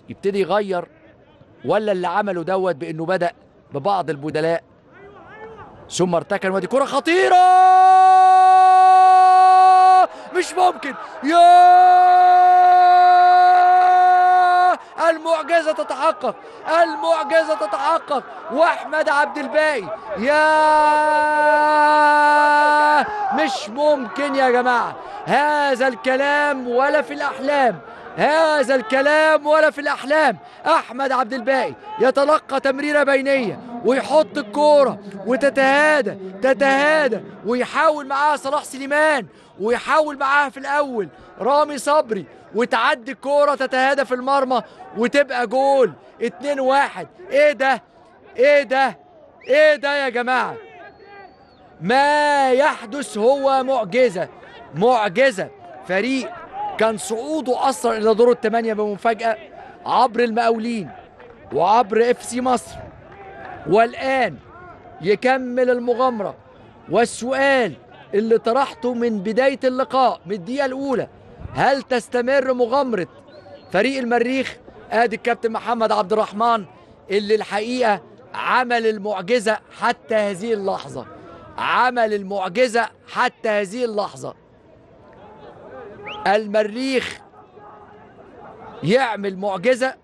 يبتدي يغير ولا اللي عمله دوت بانه بدا ببعض البدلاء ثم ارتكن ودي كره خطيره مش ممكن يا المعجزه تتحقق المعجزه تتحقق واحمد عبد الباقي يا مش ممكن يا جماعه هذا الكلام ولا في الاحلام هذا الكلام ولا في الاحلام احمد عبد الباقي يتلقى تمريره بينيه ويحط الكوره وتتهادى تتهادى ويحاول معاها صلاح سليمان ويحاول معاها في الاول رامي صبري وتعدي الكوره تتهادى في المرمى وتبقى جول 2 1 ايه ده ايه ده ايه ده يا جماعه ما يحدث هو معجزه معجزه فريق كان صعوده اصلا الى دور الثمانيه بمفاجاه عبر المقاولين وعبر اف سي مصر والان يكمل المغامره والسؤال اللي طرحته من بدايه اللقاء من الدقيقه الاولى هل تستمر مغامره فريق المريخ ادي الكابتن محمد عبد الرحمن اللي الحقيقه عمل المعجزه حتى هذه اللحظه عمل المعجزه حتى هذه اللحظه المريخ يعمل معجزه